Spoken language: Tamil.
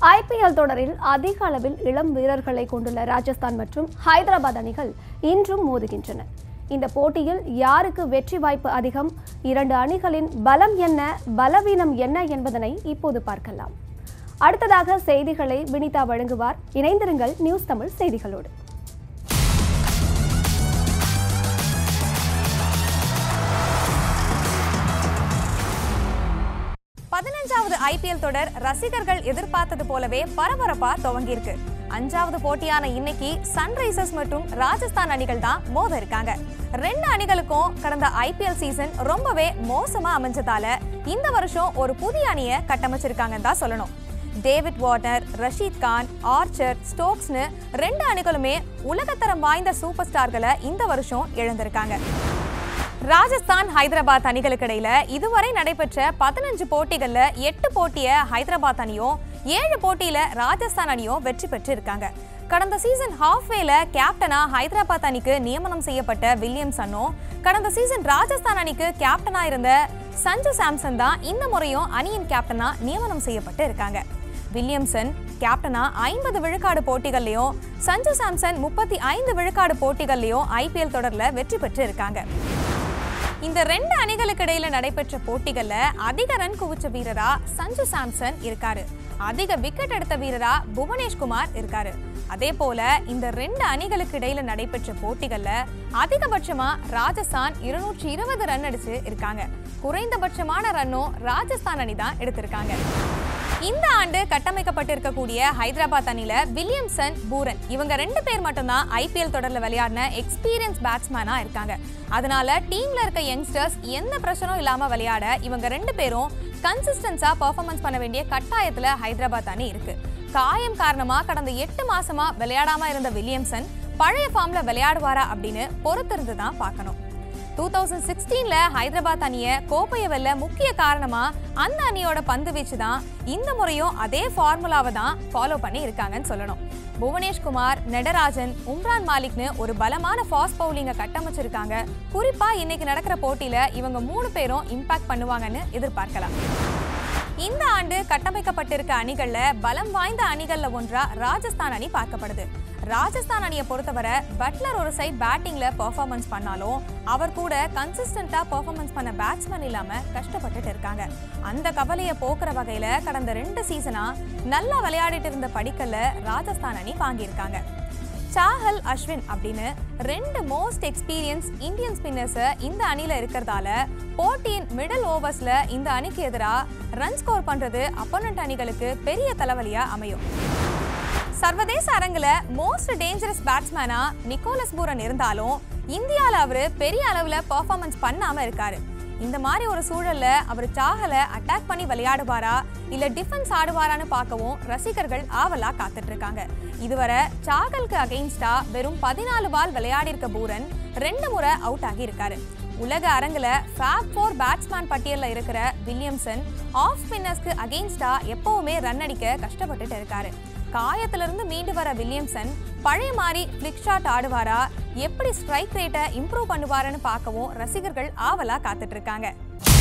ஐபிஎல் தொடரில் அதிக அளவில் இளம் வீரர்களை கொண்டுள்ள ராஜஸ்தான் மற்றும் ஹைதராபாத் அணிகள் இன்றும் மோதுகின்றன இந்த போட்டியில் யாருக்கு வெற்றி வாய்ப்பு அதிகம் இரண்டு அணிகளின் பலம் என்ன பலவீனம் என்ன என்பதனை இப்போது பார்க்கலாம் அடுத்ததாக செய்திகளை வினிதா வழங்குவார் இணைந்திருங்கள் நியூஸ் தமிழ் செய்திகளோடு பதினஞ்சாவது ஐபிஎல் தொடர் ரசிகர்கள் எதிர்பார்த்தது போலவே பரபரப்பா துவங்கியிருக்கு அஞ்சாவது போட்டியான இன்னைக்கு சன்ரைசர்ஸ் மற்றும் ராஜஸ்தான் அணிகள் தான் மோத இருக்காங்க ரெண்டு அணிகளுக்கும் கடந்த ஐபிஎல் சீசன் ரொம்பவே மோசமா அமைஞ்சதால இந்த வருஷம் ஒரு புதிய அணியை கட்டமைச்சிருக்காங்கன்னு தான் சொல்லணும் David Warner Rashid Khan Archer ஸ்டோக்ஸ்னு ரெண்டு அணிகளுமே உலகத்தரம் வாய்ந்த சூப்பர் ஸ்டார்களை இந்த வருஷம் இழந்திருக்காங்க ராஜஸ்தான் ஹைதராபாத் அணிகளுக்கு இடையில இதுவரை நடைபெற்ற பதினஞ்சு போட்டிகள்ல எட்டு போட்டிய ஹைதராபாத் அணியும் ஏழு போட்டியில ராஜஸ்தான் அணியும் வெற்றி பெற்று இருக்காங்க கடந்த சீசன் ஹாஃப்வேல கேப்டனா ஹைதராபாத் அணிக்கு நியமனம் செய்யப்பட்ட வில்லியம்சனும் கடந்த சீசன் ராஜஸ்தான் அணிக்கு கேப்டனா இருந்த சஞ்சு சாம்சன் தான் இந்த முறையும் அணியின் கேப்டனா நியமனம் செய்யப்பட்டு இருக்காங்க வில்லியம்சன் கேப்டனா ஐம்பது விழுக்காடு போட்டிகள்லையும் சஞ்சு சாம்சன் முப்பத்தி ஐந்து விழுக்காடு போட்டிகள்லையும் ஐபிஎல் தொடர்ல வெற்றி பெற்று இருக்காங்க இந்த ரெண்டு அணிகளுக்கு இடையில நடைபெற்ற போட்டிகள்ல அதிக ரன் குவிச்ச வீரரா சஞ்சு சாம்சன் இருக்காரு அதிக விக்கெட் எடுத்த வீரரா புவனேஷ்குமார் இருக்காரு அதே போல இந்த ரெண்டு அணிகளுக்கு இடையில நடைபெற்ற போட்டிகள்ல அதிகபட்சமா ராஜஸ்தான் இருநூற்றி இருபது ரன் அடிச்சு இருக்காங்க குறைந்தபட்சமான ரன்னும் ராஜஸ்தான் அணி தான் எடுத்திருக்காங்க இந்த ஆண்டு கட்டமைக்கப்பட்டிருக்கக்கூடிய ஹைதராபாத் அணில வில்லியம்சன் பூரன் இவங்க ரெண்டு பேர் மட்டும்தான் ஐபிஎல் தொடர்ல விளையாடின எக்ஸ்பீரியன்ஸ் பேட்ஸ்மேனா இருக்காங்க அதனால டீம்ல இருக்க யங்ஸ்டர்ஸ் எந்த பிரச்சனையும் இல்லாம விளையாட இவங்க ரெண்டு பேரும் கன்சிஸ்டன்ஸா பெர்ஃபார்மன்ஸ் பண்ண வேண்டிய கட்டாயத்துல ஹைதராபாத் அணி இருக்கு காயம் காரணமா கடந்த எட்டு மாசமா விளையாடாம இருந்த வில்லியம்சன் பழைய ஃபார்ம்ல விளையாடுவாரா அப்படின்னு பொறுத்திருந்து தான் பார்க்கணும் டூ தௌசண்ட் சிக்ஸ்டீனில் ஹைதராபாத் அணியை கோப்பையை வெல்ல முக்கிய காரணமா அந்த அணியோட பந்து வீச்சு தான் இந்த முறையும் அதே ஃபார்முலாவை தான் ஃபாலோ பண்ணி இருக்காங்கன்னு சொல்லணும் புவனேஷ்குமார் நெடராஜன் உம்ரான் மாலிக்னு ஒரு பலமான ஃபாஸ்ட் பவுலிங்கை கட்டமைச்சிருக்காங்க குறிப்பா இன்னைக்கு நடக்கிற போட்டியில இவங்க மூணு பேரும் இம்பாக்ட் பண்ணுவாங்கன்னு எதிர்பார்க்கலாம் இந்த ஆண்டு கட்டமைக்கப்பட்டிருக்க அணிகள்ல பலம் வாய்ந்த அணிகள்ல ஒன்றா ராஜஸ்தான் அணி பார்க்கப்படுது ராஜஸ்தான் அணியை பொறுத்தவரை பட்லர் ஒரு சைட் பேட்டிங்ல பெர்ஃபார்மன்ஸ் பண்ணாலும் அவர் கூட கன்சிஸ்டண்டா பெர்ஃபார்மன்ஸ் பண்ண பேட்ஸ்மேன் இல்லாம கஷ்டப்பட்டுட்டு இருக்காங்க அந்த கவலையை போக்குற வகையில கடந்த ரெண்டு சீசனா நல்லா விளையாடிட்டு இருந்த படிக்கல்ல ராஜஸ்தான் அணி வாங்கியிருக்காங்க சாஹல் அஸ்வின் அப்படின்னு ரெண்டு மோஸ்ட் எக்ஸ்பீரியன்ஸ் இந்தியன் ஸ்பின்னர்ஸை இந்த அணியில இருக்கிறதால போட்டியின் மிடில் ஓவர்ஸ்ல இந்த அணிக்கு எதிராக ரன் ஸ்கோர் பண்றது அப்போனண்ட் அணிகளுக்கு பெரிய தலைவலியா அமையும் சர்வதேச அரங்குல மோஸ்ட் டேஞ்சரஸ் பேட்ஸ்மேனா நிக்கோலஸ் பூரன் இருந்தாலும் இந்தியாவில் அவர் பெரிய அளவில் பெர்ஃபார்மன்ஸ் பண்ணாம இருக்காரு இந்த மாதிரி ஒரு சூழல்ல அவர் சாகல அட்டாக் பண்ணி விளையாடுவாரா இல்ல டிஃபென்ஸ் ஆடுவாரான்னு பார்க்கவும் ரசிகர்கள் ஆவலா காத்துட்டு இருக்காங்க இதுவரை சாகலுக்கு அகைன்ஸ்டா வெறும் பதினாலு பால் விளையாடியிருக்க பூரன் ரெண்டு முறை அவுட் ஆகி இருக்காரு உலக அரங்குல ஃபேப் ஃபோர் பேட்ஸ்மேன் பட்டியல்ல இருக்கிற வில்லியம்சன் ஆஃப் ஸ்பின்னர்ஸ்க்கு அகெயின்ஸ்டா எப்பவுமே ரன் அடிக்க கஷ்டப்பட்டுட்டு இருக்காரு காயத்திலிருந்து மீண்டு வர வில்லியம்சன் பழைய மாதிரி ஃபிளிக் ஷாட் ஆடுவாரா எப்படி ஸ்ட்ரைக் ரேட்டை இம்ப்ரூவ் பண்ணுவாருன்னு பார்க்கவும் ரசிகர்கள் ஆவலா காத்துட்டு இருக்காங்க